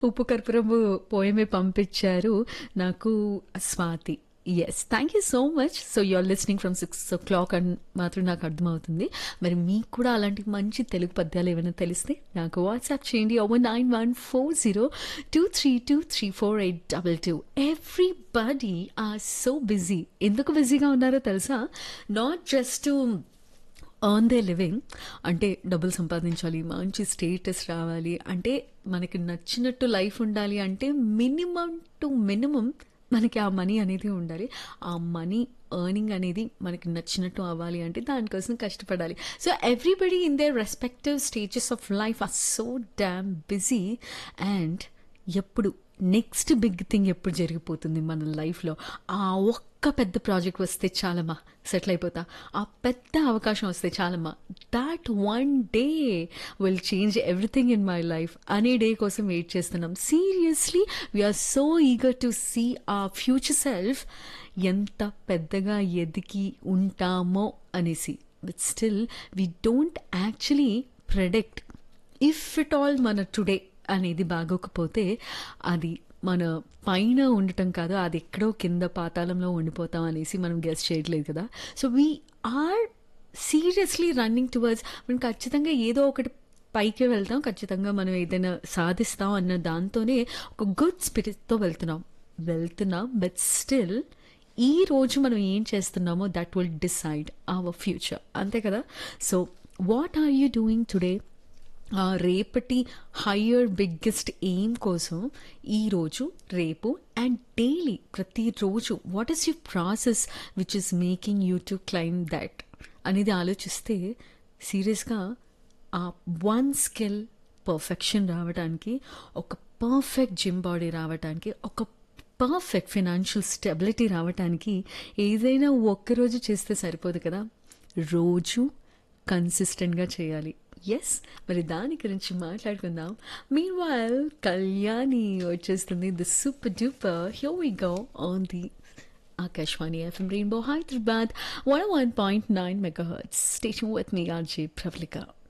ఉప్పు కర్పూరము పోయమే పంపించారు నాకు Swathi yes thank you so much so you're listening from six o'clock అని మాత్రం నాకు అర్థమవుతుంది మరి మీకు కూడా అలాంటి మంచి తెలుగు పద్యాలు ఏమైనా తెలిస్తే నాకు వాట్సాప్ చేయండి over nine one four zero two three two three four eight double two everybody are so busy ఎందుకు బిజీగా ఉన్నారో తెలుసా not just earn their living అంటే డబ్బులు సంపాదించాలి మంచి స్టేటస్ రావాలి అంటే మనకి నచ్చినట్టు లైఫ్ ఉండాలి అంటే మినిమం టు మినిమం మనకి ఆ మనీ అనేది ఉండాలి ఆ మనీ ఎర్నింగ్ అనేది మనకి నచ్చినట్టు అవ్వాలి అంటే దానికోసం కష్టపడాలి so everybody in their respective stages of life are so damn busy and ఎప్పుడు నెక్స్ట్ బిగ్ థింగ్ ఎప్పుడు జరిగిపోతుంది మన లైఫ్లో ఆ ఒక్క పెద్ద ప్రాజెక్ట్ వస్తే చాలమ్మా సెటిల్ అయిపోతా ఆ పెద్ద అవకాశం వస్తే చాలమ్మా that one day will change everything in my life అనే డే కోసం వెయిట్ చేస్తున్నాం seriously we are so eager to see ఆ ఫ్యూచర్ సెల్ఫ్ ఎంత పెద్దగా ఎదిగి ఉంటామో అనేసి but still we don't actually predict if it all మన టుడే అనేది బాగోకపోతే అది మన పైన ఉండటం కాదు అది ఎక్కడో కింద పాతాళంలో ఉండిపోతాం అనేసి మనం గెస్ట్ చేయట్లేదు కదా so we are seriously running towards మనం ఖచ్చితంగా ఏదో ఒకటి పైకి వెళ్తాం ఖచ్చితంగా మనం ఏదైనా సాధిస్తాం అన్న దాంతోనే ఒక గుడ్ స్పిరిట్తో వెళ్తున్నాం వెళ్తున్నాం బట్ స్టిల్ ఈ రోజు మనం ఏం చేస్తున్నామో that will decide our future అంతే కదా so what are you doing today ఆ రేపటి హయ్యర్ బిగ్గెస్ట్ ఎయిమ్ కోసం ఈరోజు రేపు అండ్ డైలీ ప్రతిరోజు what is you process which is making you to claim that అనేది ఆలోచిస్తే సీరియస్గా ఆ వన్ స్కిల్ పర్ఫెక్షన్ రావడానికి ఒక పర్ఫెక్ట్ జిమ్ బాడీ రావడానికి ఒక పర్ఫెక్ట్ ఫినాన్షియల్ స్టెబిలిటీ రావడానికి ఏదైనా ఒక్కరోజు చేస్తే సరిపోదు కదా రోజు కన్సిస్టెంట్గా చేయాలి ఎస్ మరి దాని గురించి మాట్లాడుకుందాం మీన్ వైల్ కళ్యాణి వచ్చేస్తుంది ది సూపర్ డూపర్ హ్యో we go on the Akashvani FM rainbow Hyderabad one one point nine megahertz station with me RJ Pravalika